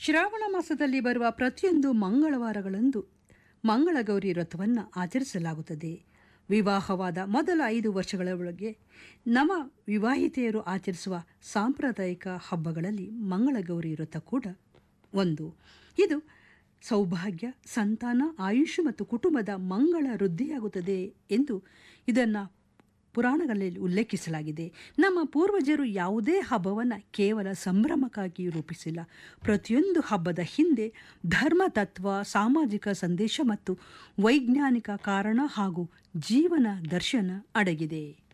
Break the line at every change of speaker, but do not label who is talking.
ಶ್ರಾವಣ ಮಾಸದಲ್ಲಿ ಬರುವ ಪ್ರತಿಯೊಂದು ಮಂಗಳವಾರಗಳಂದು ಮಂಗಳಗೌರಿ ವ್ರತವನ್ನು ಆಚರಿಸಲಾಗುತ್ತದೆ ವಿವಾಹವಾದ ಮೊದಲ ಐದು ವರ್ಷಗಳ ಒಳಗೆ ನವ ವಿವಾಹಿತೆಯರು ಆಚರಿಸುವ ಸಾಂಪ್ರದಾಯಿಕ ಹಬ್ಬಗಳಲ್ಲಿ ಮಂಗಳಗೌರಿ ವ್ರತ ಕೂಡ ಒಂದು ಇದು ಸೌಭಾಗ್ಯ ಸಂತಾನ ಆಯುಷ್ ಮತ್ತು ಕುಟುಂಬದ ಮಂಗಳ ವೃದ್ಧಿಯಾಗುತ್ತದೆ ಎಂದು ಇದನ್ನು ಪುರಾಣಗಳಲ್ಲಿ ಉಲ್ಲೇಖಿಸಲಾಗಿದೆ ನಮ್ಮ ಪೂರ್ವಜರು ಯಾವುದೇ ಹಬ್ಬವನ್ನು ಕೇವಲ ಸಂಭ್ರಮಕ್ಕಾಗಿ ರೂಪಿಸಿಲ್ಲ ಪ್ರತಿಯೊಂದು ಹಬ್ಬದ ಹಿಂದೆ ಧರ್ಮ ತತ್ವ ಸಾಮಾಜಿಕ ಸಂದೇಶ ಮತ್ತು ವೈಜ್ಞಾನಿಕ ಕಾರಣ ಹಾಗೂ ಜೀವನ ದರ್ಶನ ಅಡಗಿದೆ